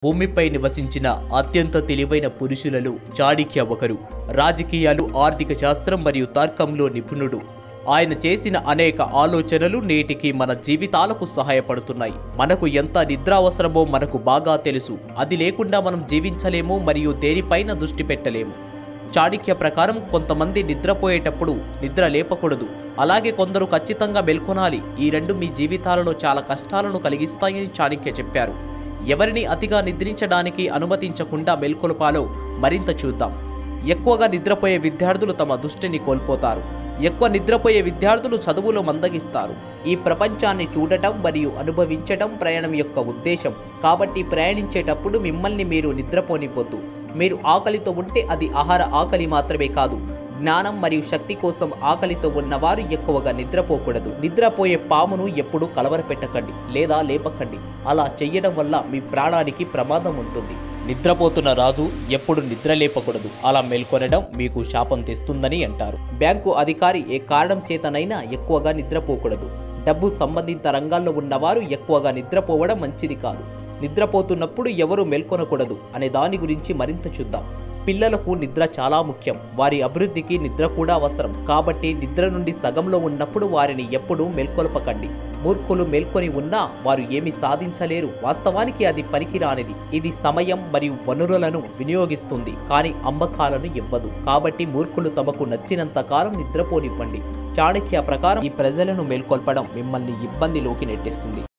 భూమిపై నివసించిన అత్యంత తెలివైన పురుషులలో చాణక్య ఒకరు రాజకీయాలు ఆర్థిక శాస్త్రం మరియు తర్కంలో నిపుణుడు ఆయన చేసిన అనేక ఆలోచనలు నేటికి మన జీవితాలకు సహాయపడుతున్నాయి మనకు ఎంత నిద్ర అవసరమో మనకు బాగా తెలుసు అది లేకుండా మనం జీవించలేము మరియు దేనిపైన దృష్టి పెట్టలేము చాణక్య ప్రకారం కొంతమంది నిద్రపోయేటప్పుడు నిద్ర లేపకూడదు అలాగే కొందరు ఖచ్చితంగా మేల్కొనాలి ఈ రెండు మీ జీవితాలలో చాలా కష్టాలను కలిగిస్తాయని చాణక్య చెప్పారు ఎవరిని అతిగా నిద్రించడానికి అనుమతించకుండా మేల్కొల్పాలో మరింత చూద్దాం ఎక్కువగా నిద్రపోయే విద్యార్థులు తమ దృష్టిని కోల్పోతారు ఎక్కువ నిద్రపోయే విద్యార్థులు చదువులో మందగిస్తారు ఈ ప్రపంచాన్ని చూడటం మరియు అనుభవించటం ప్రయాణం యొక్క ఉద్దేశం కాబట్టి ప్రయాణించేటప్పుడు మిమ్మల్ని మీరు నిద్రపోనివ్వద్దు మీరు ఆకలితో ఉంటే అది ఆహార ఆకలి మాత్రమే కాదు జ్ఞానం మరియు శక్తి కోసం ఆకలితో ఉన్నవారు ఎక్కువగా నిద్రపోకూడదు నిద్రపోయే పామును ఎప్పుడూ కలవరపెట్టకండి లేదా లేపకండి అలా చెయ్యడం వల్ల మీ ప్రాణానికి ప్రమాదం ఉంటుంది నిద్రపోతున్న రాజు ఎప్పుడు నిద్ర లేపకూడదు అలా మేల్కొనడం మీకు శాపం తెస్తుందని అంటారు బ్యాంకు అధికారి ఏ కారణం చేతనైనా ఎక్కువగా నిద్రపోకూడదు డబ్బు సంబంధిత రంగాల్లో ఉన్నవారు ఎక్కువగా నిద్రపోవడం మంచిది కాదు నిద్రపోతున్నప్పుడు ఎవరు మేల్కొనకూడదు అనే దాని గురించి మరింత చూద్దాం పిల్లలకు నిద్ర చాలా ముఖ్యం వారి అభివృద్ధికి నిద్ర కూడా అవసరం కాబట్టి నిద్ర నుండి సగంలో ఉన్నప్పుడు వారిని ఎప్పుడూ మేల్కొల్పకండి మూర్ఖులు మేల్కొని ఉన్నా వారు ఏమి సాధించలేరు వాస్తవానికి అది పనికిరానిది ఇది సమయం మరియు వనరులను వినియోగిస్తుంది కానీ అమ్మకాలను ఇవ్వదు కాబట్టి మూర్ఖులు తమకు నచ్చినంత కాలం నిద్రపోనివ్వండి చాణక్య ప్రకారం ఈ ప్రజలను మేల్కొల్పడం మిమ్మల్ని ఇబ్బందిలోకి నెట్టేస్తుంది